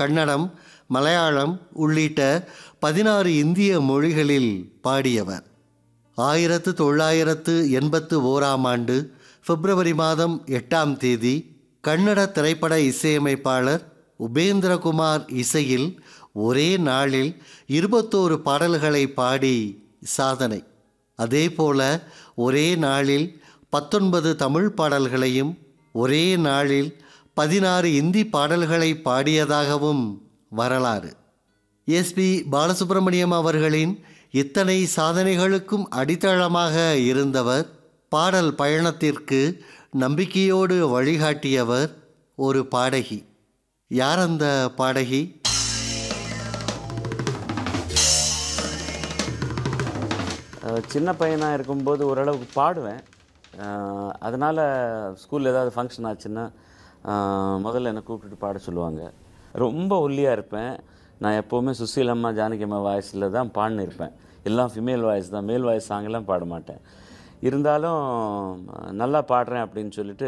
கன்னடம் மலையாளம் உள்ளிட்ட பதினாறு இந்திய மொழிகளில் பாடியவர் ஆயிரத்து தொள்ளாயிரத்து எண்பத்து ஓராம் ஆண்டு பிப்ரவரி மாதம் எட்டாம் தேதி கன்னட திரைப்பட இசையமைப்பாளர் உபேந்திரகுமார் இசையில் ஒரே நாளில் இருபத்தோரு பாடல்களை பாடி சாதனை அதேபோல ஒரே நாளில் பத்தொன்பது தமிழ் பாடல்களையும் ஒரே நாளில் பதினாறு இந்தி பாடல்களை பாடியதாகவும் வரலாறு எஸ்பி பாலசுப்ரமணியம் அவர்களின் இத்தனை சாதனைகளுக்கும் அடித்தளமாக இருந்தவர் பாடல் பயணத்திற்கு நம்பிக்கையோடு வழிகாட்டியவர் ஒரு பாடகி யார் அந்த பாடகி அஹ் சின்ன பையனாக இருக்கும்போது ஓரளவுக்கு பாடுவேன் அதனால் ஸ்கூலில் ஏதாவது ஃபங்க்ஷன் ஆச்சுன்னா அஹ் முதல்ல என்னை கூப்பிட்டுட்டு பாட சொல்லுவாங்க ரொம்ப ஒல்லியாக இருப்பேன் நான் எப்போவுமே சுசீலம்மா ஜானகியம்மா வாய்ஸில் தான் பாடினிருப்பேன் எல்லாம் ஃபீமேல் வாய்ஸ் தான் மேல் வாய்ஸ் சாங்கெல்லாம் பாட மாட்டேன் இருந்தாலும் அஹ் நல்லா பாடுறேன் அப்படின்னு சொல்லிட்டு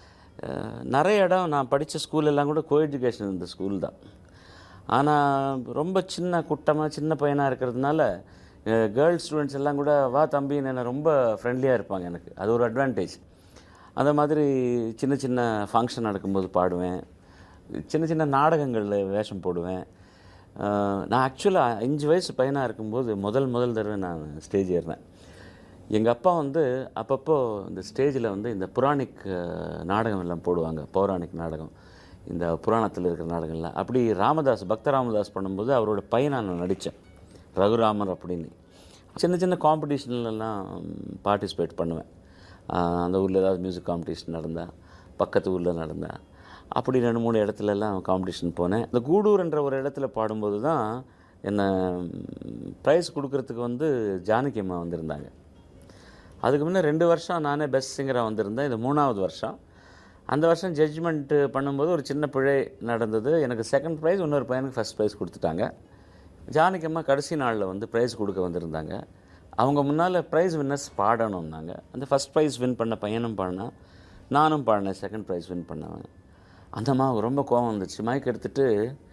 அஹ் நிறைய இடம் நான் படித்த ஸ்கூல் எல்லாம் கூட கோ எஜுகேஷன் இருந்த ஸ்கூல் தான் ஆனால் ரொம்ப சின்ன குட்டமாக சின்ன பையனாக இருக்கிறதுனால கேர்ள்ஸ் ஸ்டூடெண்ட்ஸ் எல்லாம் கூட வா தம்பின்னு என்ன ரொம்ப ஃப்ரெண்ட்லியாக இருப்பாங்க எனக்கு அது ஒரு அட்வான்டேஜ் அந்த மாதிரி சின்ன சின்ன ஃபங்க்ஷன் நடக்கும்போது பாடுவேன் சின்ன சின்ன நாடகங்களில் வேஷம் போடுவேன் அஹ் நான் ஆக்சுவலாக அஞ்சு வயசு பையனாக இருக்கும்போது முதல் முதல் தடவை நான் ஸ்டேஜ் ஏறினேன் எங்கள் அப்பா வந்து அப்பப்போ இந்த ஸ்டேஜில் வந்து இந்த புராணிக் அஹ், நாடகம் எல்லாம் போடுவாங்க பௌராணிக் நாடகம் இந்த புராணத்தில் இருக்கிற நாடகம்லாம் அப்படி ராமதாஸ் பக்த ராமதாஸ் பண்ணும்போது அவரோட பையனை நான் நடித்தேன் ரகுராமர் அப்படின்னு சின்ன சின்ன காம்படிஷன்லலாம் பார்ட்டிசிபேட் பண்ணுவேன் அஹ், அந்த ஊரில் ஏதாவது மியூசிக் காம்படிஷன் நடந்தால் பக்கத்து ஊரில் நடந்தா அப்படி ரெண்டு மூணு இடத்துலலாம் காம்படிஷன் போனேன் இந்த கூடூர்ன்ற ஒரு இடத்துல பாடும்போது தான் என்னை ப்ரைஸ் கொடுக்கறதுக்கு வந்து ஜானகி அம்மா வந்திருந்தாங்க அதுக்கு முன்னே ரெண்டு வருஷம் நானே பெஸ்ட் சிங்கராக வந்திருந்தேன் இது மூணாவது வருஷம் அந்த வருஷம் ஜட்ஜ்மெண்ட் பண்ணும்போது ஒரு சின்ன பிழை நடந்தது எனக்கு செகண்ட் ப்ரைஸ் இன்னொரு பையனுக்கு ஃபஸ்ட் ப்ரைஸ் கொடுத்துட்டாங்க ஜானகி அம்மா கடைசி நாளில் வந்து ப்ரைஸ் கொடுக்க வந்திருந்தாங்க அவங்க முன்னால் ப்ரைஸ் வின்னர்ஸ் பாடணும்னாங்க அந்த ஃபஸ்ட் ப்ரைஸ் வின் பண்ண பையனும் பாடினா நானும் பாடினேன் செகண்ட் ப்ரைஸ் வின் பண்ணவன் அந்த அம்மாவுக்கு ரொம்ப கோவம் வந்துச்சு மைக் எடுத்துட்டு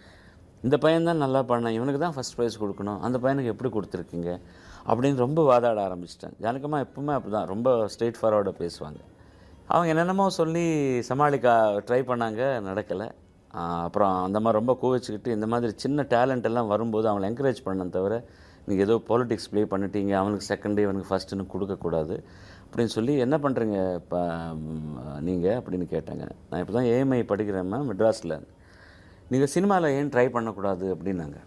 இந்த பையன் தான் நல்லா பாடினான் இவனுக்கு தான் ஃபஸ்ட் ப்ரைஸ் கொடுக்கணும் அந்த பையனுக்கு எப்படி கொடுத்துருக்கீங்க அப்படின்னு ரொம்ப வாதாட ஆரம்பிச்சிட்டேன் ஜானகம்மா எப்பவுமே அப்படி தான் ரொம்ப ஸ்ட்ரெயிட் ஃபார்வர்டாக பேசுவாங்க அவங்க என்னென்னமோ சொல்லி சமாளிக்க ட்ரை பண்ணாங்க நடக்கலை அப்புறம் அந்த மாதிரி ரொம்ப கோவிச்சுக்கிட்டு இந்த மாதிரி சின்ன டேலண்ட் எல்லாம் வரும்போது அவங்களை என்கரேஜ் பண்ண தவிர நீங்கள் ஏதோ பாலிடிக்ஸ் ப்ளே பண்ணிட்டீங்க அவனுக்கு செகண்டு இவனுக்கு ஃபஸ்ட்டுன்னு கொடுக்கக்கூடாது அப்படின்னு சொல்லி என்ன பண்ணுறீங்க இப்போ நீங்கள் அப்படின்னு கேட்டாங்க நான் இப்போ தான் ஏஎம்ஐ படிக்கிறேன் மெட்ராஸில் நீங்கள் சினிமாவில் ஏன் ட்ரை பண்ணக்கூடாது அப்படின்னாங்க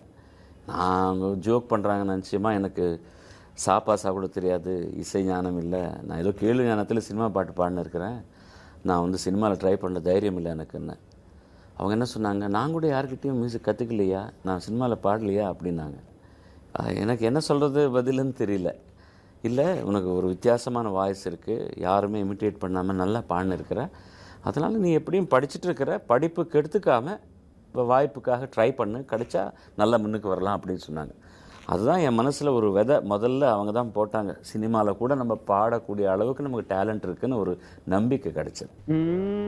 நான் ஜோக் பண்ணுறாங்க நினச்சியமா எனக்கு சாப்பா சாப்பிட தெரியாது இசை ஞானம் இல்லை நான் ஏதோ கேளு ஞானத்தில் சினிமா பாட்டு பாடினு இருக்கிறேன் நான் வந்து சினிமாவில் ட்ரை பண்ண தைரியம் இல்லை எனக்குன்னு அவங்க என்ன சொன்னாங்க நான் கூட யார்கிட்டயும் மியூசிக் கற்றுக்கலையா நான் சினிமாவில் பாடலையா அப்படின்னாங்க அஹ் எனக்கு என்ன சொல்கிறது பதிலுன்னு தெரியல இல்லை உனக்கு ஒரு வித்தியாசமான வாய்ஸ் இருக்குது யாருமே இமிட்டேட் பண்ணாமல் நல்லா பாடினு இருக்கிற அதனால் நீ எப்படியும் படிச்சுட்டு இருக்கிற படிப்பு கெடுத்துக்காம இப்போ வாய்ப்புக்காக ட்ரை பண்ணு கிடைச்சா நல்லா முன்னுக்கு வரலாம் அப்படின்னு சொன்னாங்க அதுதான் என் மனசில் ஒரு விதை முதல்ல அவங்க தான் போட்டாங்க சினிமாவில் கூட நம்ம பாடக்கூடிய அளவுக்கு நமக்கு டேலண்ட் இருக்குன்னு ஒரு நம்பிக்கை கிடைச்சது